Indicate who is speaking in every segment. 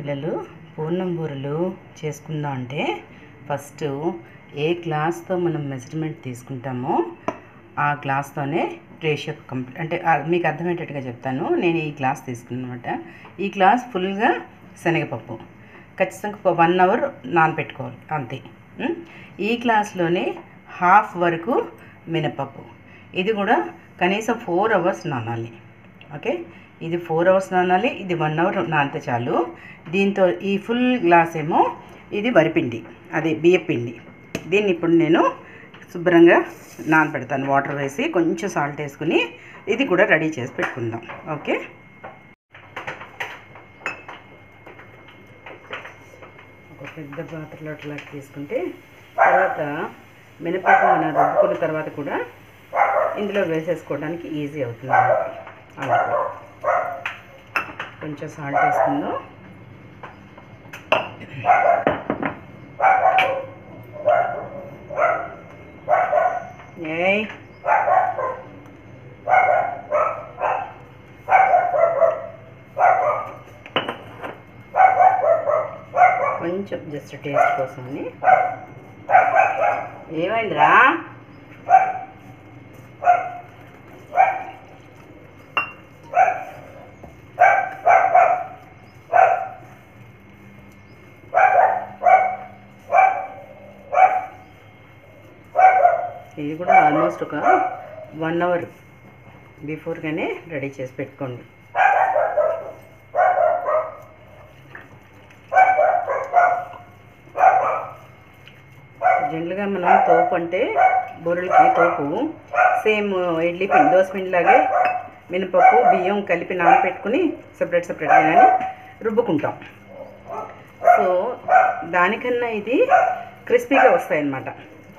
Speaker 1: పిల్లలు పూర్ణం బూరెలు చేసుకుందాం అంటే ఫస్ట్ ఏ గ్లాస్తో మనం మెజర్మెంట్ తీసుకుంటామో ఆ గ్లాస్తోనే రేషియో కంప్లీట్ అంటే ఆ, మీకు అర్థమయ్యేటట్టుగా చెప్తాను నేను ఈ గ్లాస్ తీసుకున్నాను అనమాట ఈ గ్లాస్ ఫుల్గా శనగపప్పు ఖచ్చితంగా వన్ అవర్ నానబెట్టుకోవాలి అంతే ఉం? ఈ గ్లాస్లోనే హాఫ్ వరకు మినపప్పు ఇది కూడా కనీసం ఫోర్ అవర్స్ నానాలి ఓకే ఇది ఫోర్ అవర్స్ నానాలి ఇది వన్ అవర్ నానితే చాలు దీంతో ఈ ఫుల్ గ్లాస్ ఏమో ఇది వరిపిండి అదే బియ్యపిండి దీన్ని ఇప్పుడు నేను శుభ్రంగా నానబెడతాను వాటర్ వేసి కొంచెం సాల్ట్ వేసుకుని ఇది కూడా రెడీ చేసి పెట్టుకుందాం ఓకే ఒక పెద్ద పాత్రలో అట్లా తీసుకుంటే తర్వాత మినపప్పు మనం రుబ్బుకున్న తర్వాత కూడా ఇందులో వేసేసుకోవడానికి ఈజీ అవుతుంది అందుకు కొంచెం సాల్ట్ వేసుకుందాం ఏయ్ కొంచెం జస్ట్ టేస్ట్ కోసమని ఏమైందిరా ఇది కూడా ఆల్మోస్ట్ ఒక వన్ అవర్ బిఫోర్గానే రెడీ చేసి పెట్టుకోండి జనరల్గా మనం తోపు అంటే బొరులకి తోపు సేమ్ ఇడ్లీ పిండి దోశ పిండి లాగే మినపప్పు బియ్యం కలిపి నానబెట్టుకుని సపరేట్ సపరేట్గా కానీ రుబ్బుకుంటాం సో దానికన్నా ఇది క్రిస్పీగా వస్తాయన్నమాట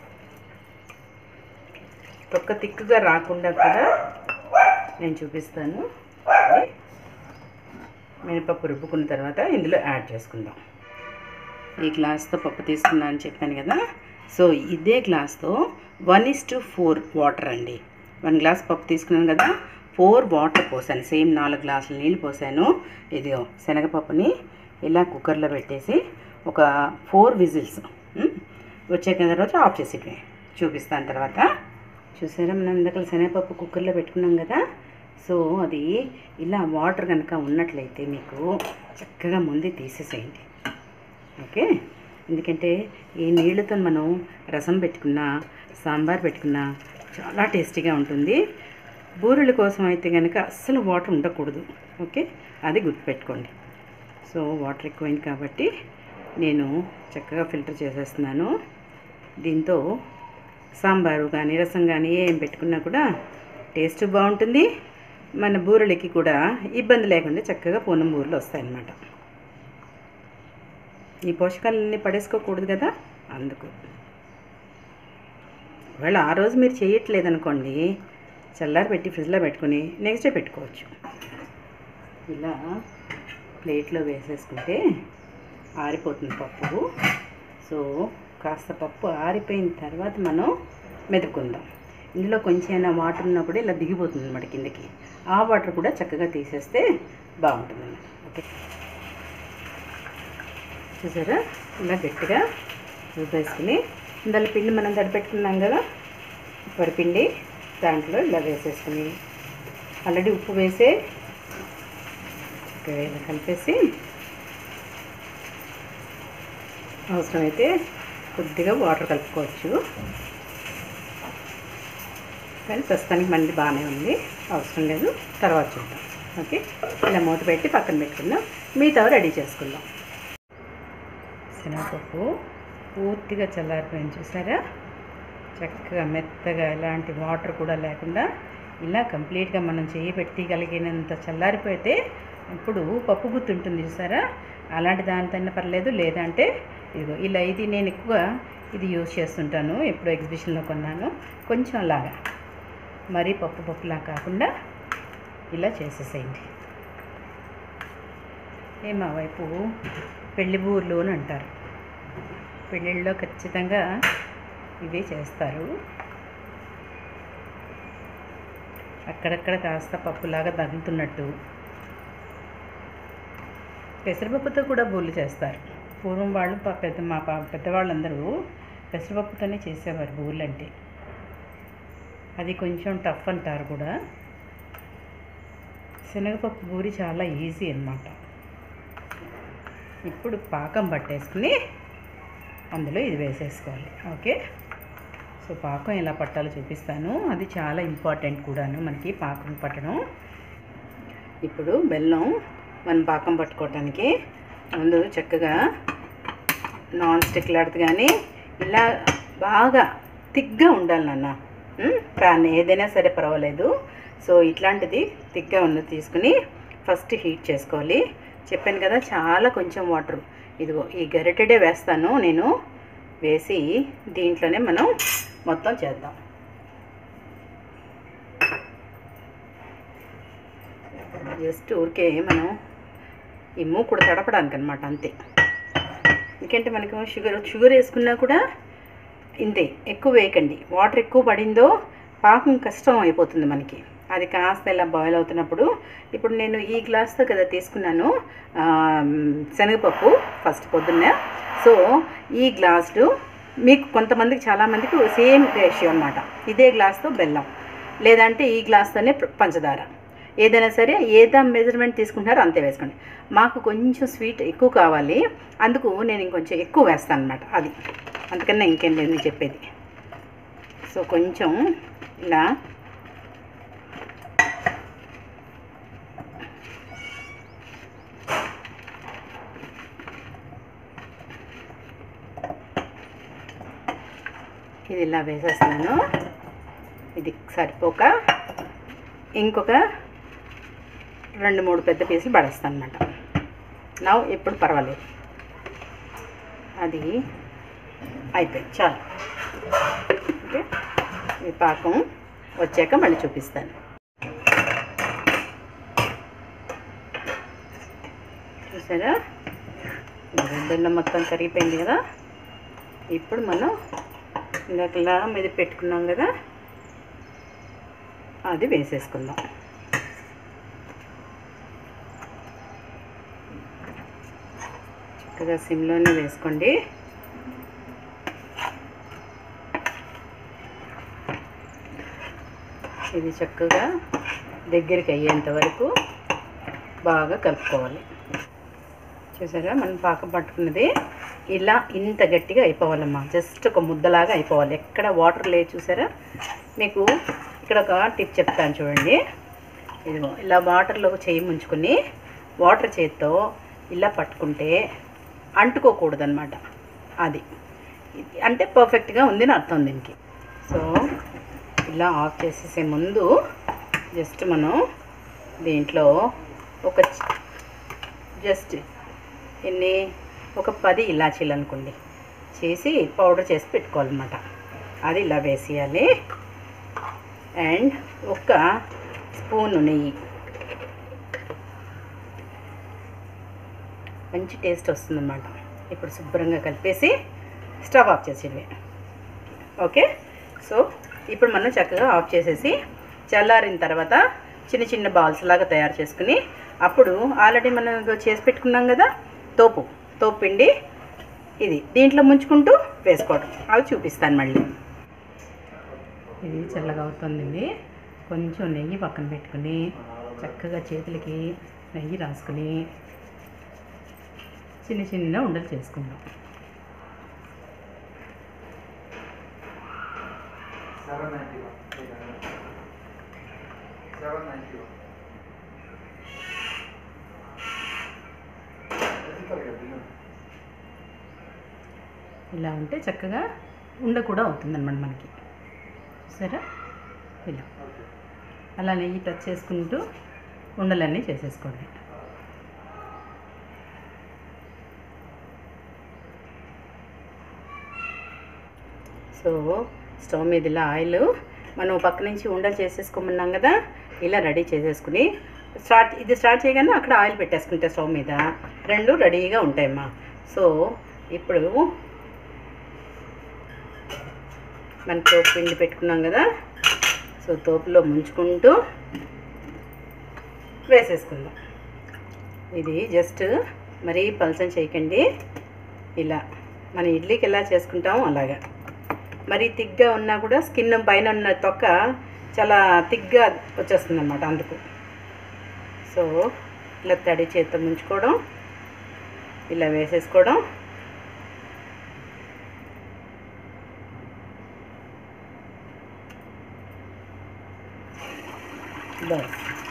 Speaker 1: తొక్క తిక్కుగా రాకుండా కూడా నేను చూపిస్తాను ఇది మినపప్పు రుబ్బుకున్న తర్వాత ఇందులో యాడ్ చేసుకుందాం ఈ గ్లాస్తో పప్పు తీసుకున్నా అని చెప్పాను కదా సో ఇదే గ్లాస్తో one is to four water అండి వన్ గ్లాస్ పప్పు తీసుకున్నాను కదా ఫోర్ వాటర్ పోసాను సేమ్ నాలుగు గ్లాసులు నీళ్ళు పోసాను ఇదిగో శనగపప్పుని ఇలా కుక్కర్లో పెట్టేసి ఒక ఫోర్ విజిల్స్ వచ్చాక తర్వాత ఆఫ్ చేసి చూపిస్తాను తర్వాత చూసారా మనం ఇందాక శనగపప్పు కుక్కర్లో పెట్టుకున్నాం కదా సో అది ఇలా వాటర్ కనుక ఉన్నట్లయితే మీకు చక్కగా ముందే తీసేసేయండి ఓకే ఎందుకంటే ఈ నీళ్ళతో మనం రసం పెట్టుకున్నా సాంబార్ పెట్టుకున్నా చాలా టేస్టీగా ఉంటుంది బూరెల కోసం అయితే కనుక అస్సలు వాటర్ ఉండకూడదు ఓకే అది గుర్తుపెట్టుకోండి సో వాటర్ ఎక్కువైంది కాబట్టి నేను చక్కగా ఫిల్టర్ చేసేస్తున్నాను దీంతో సాంబారు కానీ రసం కానీ ఏం పెట్టుకున్నా కూడా టేస్ట్ బాగుంటుంది మన బూరెలకి కూడా ఇబ్బంది లేకుండా చక్కగా పూనం బూరెలు వస్తాయన్నమాట ఈ పోషకాలన్నీ పడేసుకోకూడదు కదా అందుకు ఒకవేళ ఆ రోజు మీరు చేయట్లేదు అనుకోండి చల్లారి పెట్టి ఫ్రిడ్జ్లో పెట్టుకుని నెక్స్ట్ డే పెట్టుకోవచ్చు ఇలా ప్లేట్లో వేసేసుకుంటే ఆరిపోతుంది పప్పు సో కాస్త పప్పు ఆరిపోయిన తర్వాత మనం మెదుపుకుందాం ఇందులో కొంచెం వాటర్ ఉన్నా కూడా ఇలా దిగిపోతుంది అనమాట కిందకి ఆ వాటర్ కూడా చక్కగా తీసేస్తే బాగుంటుంది ఓకే చూసారా ఇలా గట్టిగా రుబ్బేసుకుని ఇందులో పిండి మనం తడిపెట్టుకున్నాం కదా వరిపిండి దాంట్లో ఇలా వేసేసుకుని ఆల్రెడీ ఉప్పు వేసే చక్కగా ఇలా కలిపేసి అవసరమైతే కొద్దిగా వాటర్ కలుపుకోవచ్చు కానీ ప్రస్తుతానికి మంది బాగానే ఉంది అవసరం లేదు తర్వాత చూద్దాం ఓకే ఇలా మూత పెట్టి పక్కన పెట్టుకుందాం మిగతా రెడీ చేసుకుందాం శనగపప్పు పూర్తిగా చల్లారిపోయింది చూసారా చక్కగా మెత్తగా ఎలాంటి వాటర్ కూడా లేకుండా ఇలా కంప్లీట్గా మనం చేయి పెట్టగలిగినంత చల్లారిపోతే ఇప్పుడు పప్పు గుత్తి ఉంటుంది చూసారా అలాంటి దానితో పర్లేదు లేదంటే ఇదిగో ఇలా ఇది నేను ఎక్కువ ఇది యూజ్ చేస్తుంటాను ఎప్పుడు ఎగ్జిబిషన్లో కొన్నాను కొంచెం అలాగా మరీ పప్పు పప్పులా కాకుండా ఇలా చేసేసేయండి ఏ మా వైపు పెళ్లి బూర్లు అని అంటారు పెళ్ళిళ్ళలో ఖచ్చితంగా ఇవి చేస్తారు అక్కడక్కడ కాస్త పప్పులాగా తగులుతున్నట్టు పెసరపప్పుతో కూడా బూరెలు చేస్తారు పూర్వం వాళ్ళు ప- పెద్ద మా ప- పెద్దవాళ్ళందరూ పెసరపప్పుతోనే చేసేవారు బూరెలు అంటే అది కొంచెం టఫ్ అంటారు కూడా శనగపప్పు బూరి చాలా ఈజీ అన్నమాట ఇప్పుడు పాకం పట్టేసుకుని అందులో ఇది వేసేసుకోవాలి ఓకే సో పాకం ఎలా పట్టాలో చూపిస్తాను అది చాలా ఇంపార్టెంట్ కూడాను మనకి పాకం పట్టడం ఇప్పుడు బెల్లం మనం పాకం పట్టుకోవటానికి ముందు చక్కగా నాన్ స్టిక్ లాంటిది కానీ ఇలా బాగా థిక్గా ఉండాలి నాన్న ఉమ్, ప్యాన్ ఏదైనా సరే పర్వాలేదు సో ఇట్లాంటిది థిక్గా ఉన్నది తీసుకుని ఫస్ట్ హీట్ చేసుకోవాలి చెప్పాను కదా చాలా కొంచెం వాటర్ ఇదిగో ఈ గరిటెడే వేస్తాను నేను వేసి దీంట్లోనే మనం మొత్తం చేద్దాం జస్ట్ ఊరికే మనం ఈ మూకుడు తడపడానికి అనమాట అంతే ఎందుకంటే మనకు షుగర్ షుగర్ వేసుకున్నా కూడా ఇంతే ఎక్కువ వేయకండి వాటర్ ఎక్కువ పడిందో పాకం కష్టం అయిపోతుంది మనకి అది కాస్త ఇలా బాయిల్ అవుతున్నప్పుడు ఇప్పుడు నేను ఈ గ్లాస్తో కదా తీసుకున్నాను ఆ, శనగపప్పు ఫస్ట్ పొద్దున్న సో ఈ గ్లాసు మీకు కొంతమందికి చాలామందికి సేమ్ రేషియో అనమాట ఇదే గ్లాస్తో బెల్లం లేదంటే ఈ గ్లాస్తోనే ప- పంచదార ఏదైనా సరే ఏదా మెజర్మెంట్ తీసుకుంటారో అంతే వేసుకోండి మాకు కొంచెం స్వీట్ ఎక్కువ కావాలి అందుకు నేను ఇంకొంచెం ఎక్కువ వేస్తాను అనమాట అది అందుకన్నా ఇంకేం లేదు నేను చెప్పేది సో కొంచెం ఇలా ఇది ఇలా వేసేస్తున్నాను ఇది సరిపోక ఇంకొక రెండు మూడు పెద్ద పీసులు పడేస్తాను అనమాట నా ఇప్పుడు పర్వాలేదు అది అయిపోయింది చాలు ఓకే ఈ పాకం వచ్చాక మళ్ళీ చూపిస్తాను చూసారా బెల్లం మొత్తం కరిగిపోయింది కదా ఇప్పుడు మనం ఇందాకలా మీద పెట్టుకున్నాం కదా అది వేసేసుకుందాం చక్కగా సిమ్లోనే వేసుకోండి ఇది చక్కగా దగ్గరికి అయ్యేంత వరకు బాగా కలుపుకోవాలి చూసారా మనం పాకం పట్టుకున్నది ఇలా ఇంత గట్టిగా అయిపోవాలమ్మా జస్ట్ ఒక ముద్దలాగా అయిపోవాలి ఎక్కడ వాటర్ లేదు చూసారా మీకు ఇక్కడ ఒక టిప్ చెప్తాను చూడండి ఇదిగో ఇలా వాటర్లో చేయి ముంచుకొని వాటర్ చేత్తో ఇలా పట్టుకుంటే అంటుకోకూడదన్నమాట అది ఇది- అంటే పర్ఫెక్ట్గా ఉంది అని అర్థం దీనికి సో ఇలా ఆఫ్ చేసేసే ముందు జస్ట్ మనం దీంట్లో ఒక చి- జస్ట్ ఎన్ని ఒక పది ఇలాచీలు అనుకోండి చేసి పౌడర్ చేసి పెట్టుకోవాలన్నమాట అది ఇలా వేసేయాలి అండ్ ఒక స్పూను నెయ్యి మంచి టేస్ట్ వస్తుందన్నమాట ఇప్పుడు శుభ్రంగా కలిపేసి స్టవ్ ఆఫ్ చేసేవి ఓకే సో ఇప్పుడు మనం చక్కగా ఆఫ్ చేసేసి చల్లారిన తర్వాత చిన్న చిన్న బాల్స్ లాగా తయారు చేసుకుని అప్పుడు ఆల్రెడీ మనం ఇగో చేసి పెట్టుకున్నాం కదా తోపు తోపు పిండి ఇది దీంట్లో ముంచుకుంటూ వేసుకోవడం అవి చూపిస్తాను మళ్ళీ ఇది చల్లగా అవుతుంది కొంచెం నెయ్యి పక్కన పెట్టుకుని చక్కగా చేతులకి నెయ్యి రాసుకుని చిన్న చిన్న ఉండలు చేసుకుందాం
Speaker 2: Seven ninety one. Seven ninety one.
Speaker 1: ఇలా ఉంటే చక్కగా ఉండ కూడా అవుతుందన్నమాట మనకి సరే ఇలా అలా నెయ్యి టచ్ చేసుకుంటూ ఉండలన్నీ చేసేసుకోండి సో స్టవ్ మీద ఇలా ఆయిల్ మనం పక్క నుంచి ఉండలు చేసేసుకోమన్నాం కదా ఇలా రెడీ చేసేసుకుని స్టార్ట్ ఇది స్టార్ట్ చేయగానే అక్కడ ఆయిల్ పెట్టేసుకుంటే స్టవ్ మీద రెండు రెడీగా ఉంటాయమ్మా సో ఇప్పుడు మన తోపు పిండి పెట్టుకున్నాం కదా సో తోపులో ముంచుకుంటూ వేసేసుకుందాం ఇది జస్ట్ మరీ పలచం చేయకండి ఇలా మన ఇడ్లీకి ఎలా చేసుకుంటామో అలాగా మరి తిగ్గా ఉన్నా కూడా స్కిన్ పైన ఉన్న తొక్క చాలా తిగ్గా వచ్చేస్తుంది అనమాట అందుకు సో ఇలా తడి చేత్తో ముంచుకోవడం ఇలా వేసేసుకోవడం బస్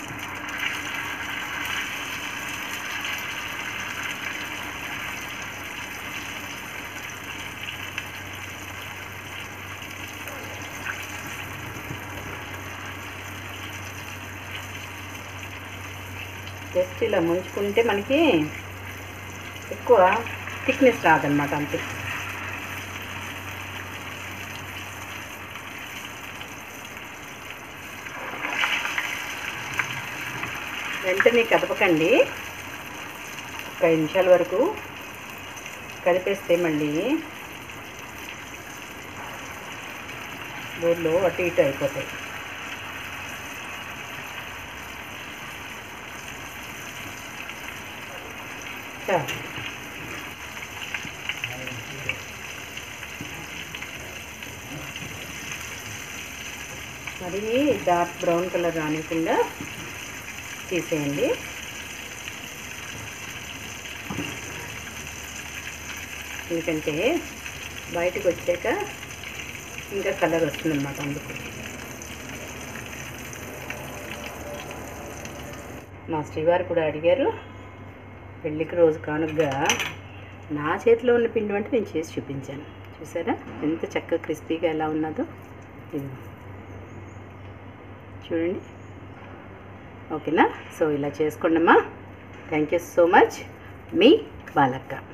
Speaker 1: జస్ట్ ఇలా ముంచుకుంటే మనకి ఎక్కువ థిక్నెస్ రాదనమాట అంతే వెంటనే కదపకండి ఒక ఐదు నిమిషాల వరకు కదిపేస్తే మళ్ళీ బోర్లో అటు ఇటు అయిపోతాయి చాలు మరి డార్క్ బ్రౌన్ కలర్ రానికుండా తీసేయండి ఎందుకంటే బయటకు వచ్చాక ఇంకా కలర్ వస్తుందన్నమాట అందుకు మా శ్రీవారు కూడా అడిగారు పెళ్ళికి రోజు కానుకగా నా చేతిలో ఉన్న పిండి వంట నేను చేసి చూపించాను చూసారా ఎంత చక్కగా క్రిస్పీగా ఎలా ఉన్నదో ఇది చూడండి ఓకేనా సో ఇలా చేసుకోండి అమ్మా థ్యాంక్ యూ సో మచ్ మీ బాలక్క